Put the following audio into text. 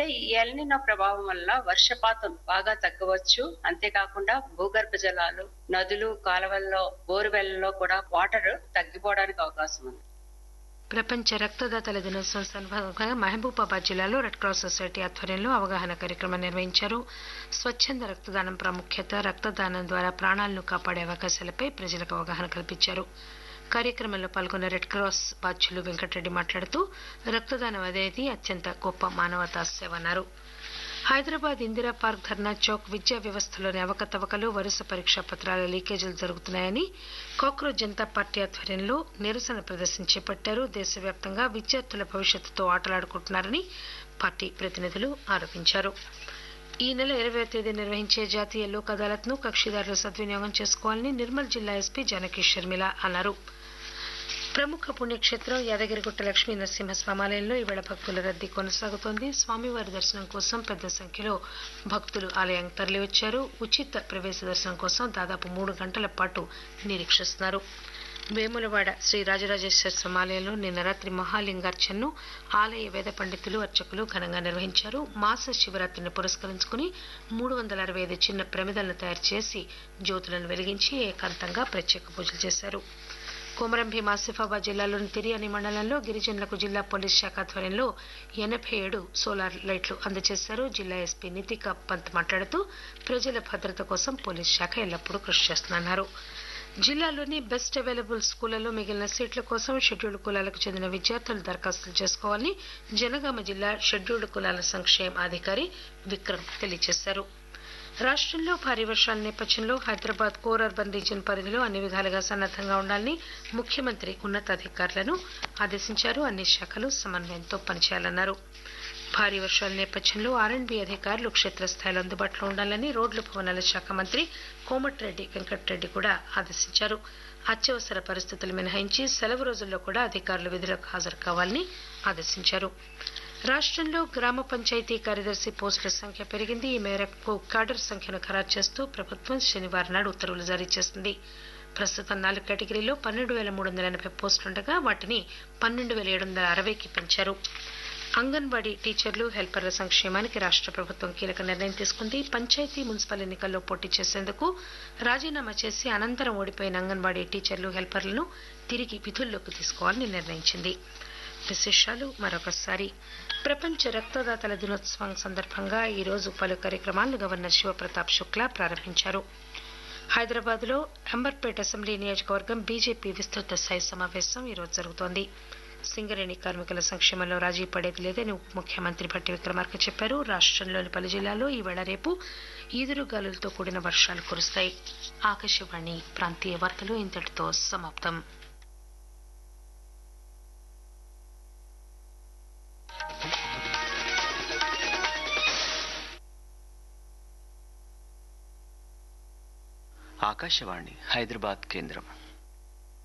అయితే ఈ ఎల్నినో ప్రభావం వల్ల వర్షపాతం బాగా తగ్గవచ్చు అంతేకాకుండా భూగర్భ జలాలు నదులు కాలువల్లో బోరువెల్లలో కూడా వాటర్ తగ్గిపోవడానికి అవకాశం ఉంది ప్రపంచ రక్తదాతల దినోత్సవం సందర్భంగా మహబూబాబాద్ జిల్లాలో రెడ్ క్రాస్ సొసైటీ ఆధ్వర్యంలో అవగాహన కార్యక్రమం నిర్వహించారు స్వచ్ఛంద రక్తదానం ప్రాముఖ్యత రక్తదానం ద్వారా ప్రాణాలను కాపాడే అవకాశాలపై ప్రజలకు అవగాహన కల్పించారు కార్యక్రమంలో పాల్గొన్న రెడ్ క్రాస్ బాధ్యులు వెంకటరెడ్డి మాట్లాడుతూ రక్తదానం అనేది అత్యంత గొప్ప మానవతా సేవ అన్నారు హైదరాబాద్ ఇందిరా పార్క్ ధర్నా చౌక్ విద్యా వ్యవస్థలోని అవకతవకలు వరుస పరీక్షా పత్రాల లీకేజీలు జరుగుతున్నాయని కాక్రోచ్ జనతా పార్టీ ఆధ్వర్యంలో నిరసన ప్రదర్శన చేపట్టారు దేశవ్యాప్తంగా విద్యార్థుల భవిష్యత్తుతో ఆటలాడుకుంటున్నారని పార్టీ ప్రతినిధులు ఆరోపించారు ఈ నెల ఇరవై తేదీ నిర్వహించే జాతీయ లోక్ అదాలత్ ను కక్షిదారులు సద్వినియోగం చేసుకోవాలని నిర్మల్ జిల్లా ఎస్పీ జానకి షర్మిల అన్నారు ప్రముఖ పుణ్యక్షేత్రం యాదగిరిగుట్ట లక్ష్మీ నరసింహస్వామి ఆలయంలో ఈవేళ భక్తుల రద్దీ కొనసాగుతోంది స్వామివారి దర్శనం కోసం పెద్ద సంఖ్యలో భక్తులు ఆలయానికి తరలివచ్చారు ఉచిత ప్రవేశ దర్శనం కోసం దాదాపు మూడు గంటల పాటు నిరీక్షిస్తున్నారు వేములవాడ శ్రీ రాజరాజేశ్వర స్వామి ఆలయంలో నిన్న రాత్రి మహాలింగార్చనను ఆలయ వేద పండితులు అర్చకులు ఘనంగా నిర్వహించారు మాస శివరాత్రిని పురస్కరించుకుని మూడు వందల అరవై ఐదు చిన్న ప్రమిదలను తయారు చేసి జ్యోతులను వెలిగించి ఏకాంతంగా ప్రత్యేక పూజలు చేశారు కొమరం భీం ఆసిఫాబాద్ జిల్లాలోని తిరియాని మండలంలో గిరిజనులకు జిల్లా పోలీస్ శాఖ ఆధ్వర్యంలో ఎనభై ఏడు సోలార్ లైట్లు అందజేశారు జిల్లా ఎస్పీ నితికా పంత్ మాట్లాడుతూ ప్రజల భద్రత కోసం పోలీస్ శాఖ ఎల్లప్పుడూ కృషి చేస్తుందన్నారు జిల్లాలోని బెస్ట్ అవైలబుల్ స్కూళ్లలో మిగిలిన సీట్ల కోసం షెడ్యూల్డ్ కులాలకు చెందిన విద్యార్థులు దరఖాస్తులు చేసుకోవాలని జనగామ జిల్లా షెడ్యూల్డ్ కులాల సంక్షేమ అధికారి విక్రమ్ తెలియజేశారు రాష్ట్రంలో భారీ వర్షాల నేపథ్యంలో హైదరాబాద్ కోర్ అర్బన్ రీజియన్ పరిధిలో అన్ని విధాలుగా సన్నద్దంగా ఉండాలని ముఖ్యమంత్రి ఉన్నతాధికారులను ఆదేశించారు అన్ని శాఖలు సమన్వయంతో పనిచేయాలన్నారు భారీ వర్షాల నేపథ్యంలో ఆర్ఎండ్బీ అధికారులు క్షేత్రస్థాయిలో అందుబాటులో ఉండాలని రోడ్లు భవనాల శాఖ మంత్రి కోమటిరెడ్డి వెంకటరెడ్డి కూడా ఆదేశించారు అత్యవసర పరిస్థితులు మినహాయించి సెలవు రోజుల్లో కూడా అధికారులు విధులకు హాజరు కావాలని ఆదేశించారు రాష్ట్రంలో గ్రామ పంచాయతీ కార్యదర్శి పోస్టుల సంఖ్య పెరిగింది ఈ మేరకు క్యాడర్ సంఖ్యను ఖరారు చేస్తూ ప్రభుత్వం శనివారం నాడు ఉత్తర్వులు జారీ చేసింది ప్రస్తుతం నాలుగు కేటగిరీలో పన్నెండు వేల మూడు వందల ఎనభై పోస్టులుండగా వాటిని పన్నెండు వేల ఏడు వందల అరవైకి పెంచారు అంగన్వాడీ టీచర్లు హెల్పర్ల సంక్షేమానికి రాష్ట్ర ప్రభుత్వం కీలక నిర్ణయం తీసుకుంది పంచాయతీ మున్సిపల్ ఎన్నికల్లో పోటీ చేసేందుకు రాజీనామా చేసి అనంతరం ఓడిపోయిన అంగన్వాడీ టీచర్లు హెల్పర్లను తిరిగి విధుల్లోకి తీసుకోవాలని నిర్ణయించింది విశేషాలు మరొకసారి ప్రపంచ రక్తదాతల దినోత్సవం సందర్భంగా ఈ రోజు పలు కార్యక్రమాలను గవర్నర్ శివప్రతాప్ శుక్లా ప్రారంభించారు హైదరాబాద్ లో అంబర్పేట అసెంబ్లీ నియోజకవర్గం బీజేపీ విస్తృత స్థాయి సమావేశం ఈరోజు జరుగుతోంది సింగరేణి కార్మికుల సంక్షేమంలో రాజీ పడేది లేదని ఉప ముఖ్యమంత్రి భట్టి విక్రమార్క చెప్పారు రాష్ట్రంలోని పలు జిల్లాల్లో ఈవేళ రేపు ఈదురుగాలులతో కూడిన వర్షాలు కురుస్తాయి ఆకాశవాణి ప్రాంతీయ వార్తలు ఇంతటితో సమాప్తం ఆకాశవాణి హైదరాబాద్ కేంద్రం